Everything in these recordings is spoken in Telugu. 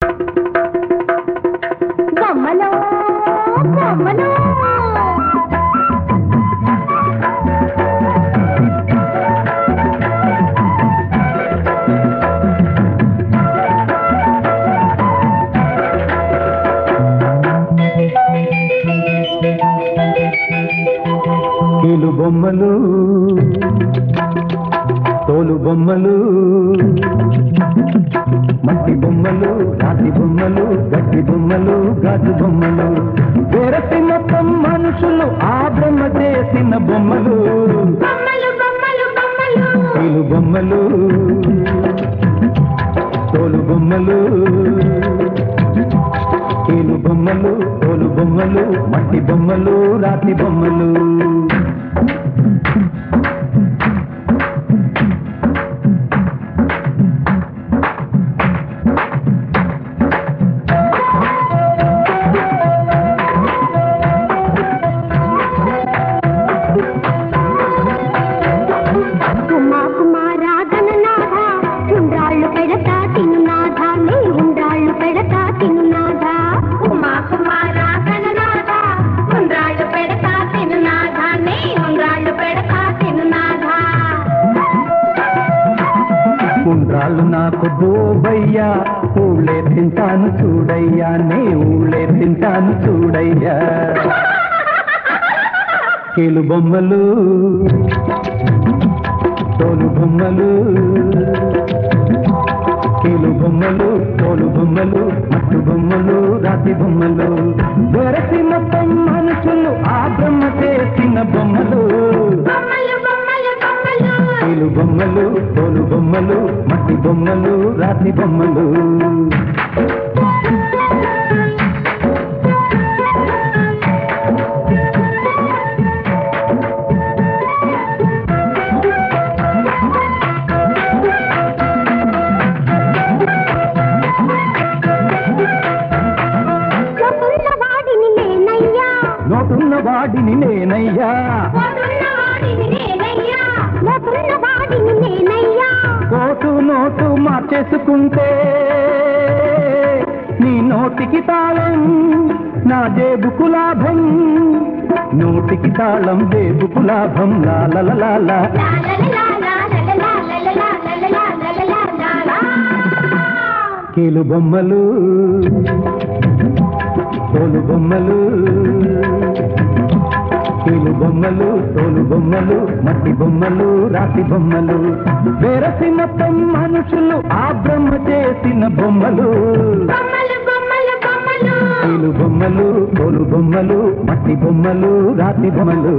బొమ్మలో బొమ్మలో కీలు బొమ్మలు తోలు బొమ్మలు మట్టి బొమ్మలు రాతి బొమ్మలు గట్టి బొమ్మలు గాజు బొమ్మలు వేరసి మొత్తం మనుషులు ఆ బ్రహ్మ చేసిన బొమ్మలు బొమ్మలు బొమ్మలు బొమ్మలు కీలు బొమ్మలు తోలు బొమ్మలు కీలు బొమ్మలు తోలు బొమ్మలు మట్టి బొమ్మలు రాతి బొమ్మలు కుమా కుమారా గణనాథ ఉండ్రాళ్ళు పెడతా తినునాథ నీ ఉండ్రాళ్ళు పెడతా తినునాథ కుమా కుమారా గణనాథ ఉండ్రాళ్ళు పెడతా తినునాథ నీ ఉండ్రాళ్ళు పెడతా తినునాథ ఉండ్రాళ్ళు నాకు బోబయ్యా ఊళ్ళే తింటాను చూడయ్యా నే ఊళ్ళే తింటాను చూడయ్యా కీలు బొమ్మలు తోలు బొమ్మలు కీలు బొమ్మలు తోలు బొమ్మలు మట్టు బొమ్మలు రాతి బొమ్మలు దొరసి మొత్తం మనుషులు ఆ బ్రహ్మ చేసిన బొమ్మలు బొమ్మలు బొమ్మలు బొమ్మలు కీలు బొమ్మలు తోలు బొమ్మలు మట్టి బొమ్మలు రాతి బొమ్మలు పోతున్న వాడిని నేనయ్యా నోటున్న వాడిని నేనయ్యా పోతున్న వాడిని నేనయ్యా పోతున్న వాడిని నేనయ్యా కోటు నోటు మార్చేసుకుంటే నీ నోటికి తాళం నా జేబుకు లాభం నోటికి తాళం జేబుకు లాభం లాలలాల కీలు బొమ్మలు తోలు బొమ్మలు కీలు బొమ్మలు తోలు బొమ్మలు మట్టి బొమ్మలు రాతి బొమ్మలు వేరసి మొత్తం మనుషులు ఆ బ్రహ్మ చేసిన బొమ్మలు కీలు బొమ్మలు తోలు బొమ్మలు మట్టి బొమ్మలు రాతి బొమ్మలు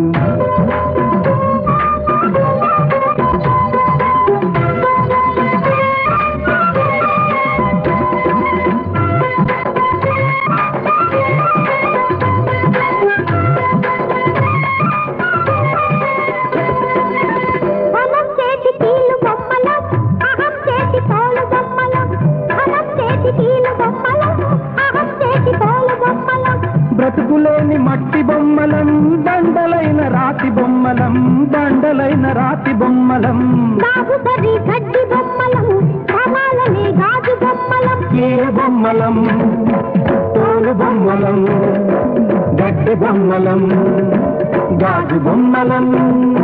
మనం చేతి కీలు బొమ్మలం అహం చేతి తోలు బొమ్మలం మనం చేతి కీలు బొమ్మలం అహం చేతి తోలు బొమ్మలం బ్రతుకులేని మట్టి బొమ్మలం దండలైన రాతి బొమ్మలం దండలైన రాతి బొమ్మలం బాబు సరి గడ్డి బొమ్మలం సమాలనే గాజు బొమ్మలం ఏ బొమ్మలం తోలు బొమ్మలం గడ్డి బొమ్మలం గాజు బొమ్మలం